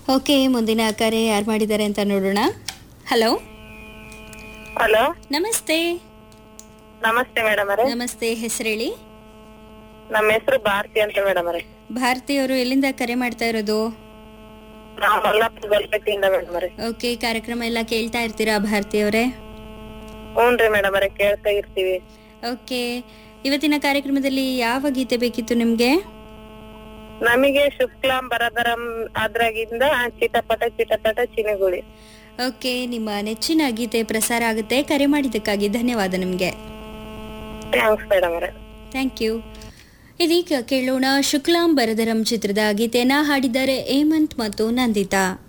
okay ಮುಂದಿನ ಕರೆ ಯಾರು ಮಾಡಿದ್ದಾರೆ ಅಂತ ನೋಡೋಣ ಹಲೋ ಹಲೋ ನಮಸ್ತೆ ನಮಸ್ತೆ ಮೇಡಮ್ ಅವರೇ ನಮಸ್ತೆ ಹೆಸರೇಳಿ ನಮ್ಮ ಹೆಸರು ಭಾರತಿ ಅಂತ ಮೇಡಮ್ ಅವರೇ ಭಾರತಿ ಅವರು ಎಲ್ಲಿಂದ ಕರೆ ಮಾಡ್ತಾ ಇರೋದು ನಾವು ಮಲ್ಲಾಪುರ ಗಲ್ಪಟ್ಟಿಯಿಂದ ಮೇಡಮ್ ಅವರೇ ಓಕೆ ಕಾರ್ಯಕ್ರಮ ಎಲ್ಲ ಕೇಳ್ತಾ ಇರ್ತೀರಾ ಭಾರತಿ ಅವರೇ ಹ್ಞೂನ್ರಿ ಮೇಡಮ್ ಅವರೇ ಕೇಳ್ತಾ ಇರ್ತೀವಿ ಓಕೆ ಇವತ್ತಿನ ಕಾರ್ಯಕ್ರಮದಲ್ಲಿ ಯಾವ ಗೀತೆ ಬೇಕಿತ್ತು ನಿಮಗೆ ನಮಗೆ ಶುಕ್ಲಾಂ ಬರದರಂ ಅದ್ರಾಗಿಂದ ಚಿಟಪಟ ಚಿಟಪಟ ಚಿನಗುಳಿ ಓಕೆ ನಿಮ್ಮ ನೆಚ್ಚಿನ ಗೀತೆ ಪ್ರಸಾರ ಆಗುತ್ತೆ ಕರೆ ಮಾಡಿದ್ದಕ್ಕಾಗಿ ಧನ್ಯವಾದ ನಿಮಗೆ ಥ್ಯಾಂಕ್ಸ್ ಮೇಡಮ್ ಅವರೇ ಥ್ಯಾಂಕ್ ಯು ಇದೀಗ ಕೇಳೋಣ ಶುಕ್ಲಾಂ ಬರದರಂ ಚಿತ್ರದ ಗೀತೆನ ಹಾಡಿದ್ದಾರೆ ಹೇಮಂತ್ ಮತ್ತು ನಂದಿತಾ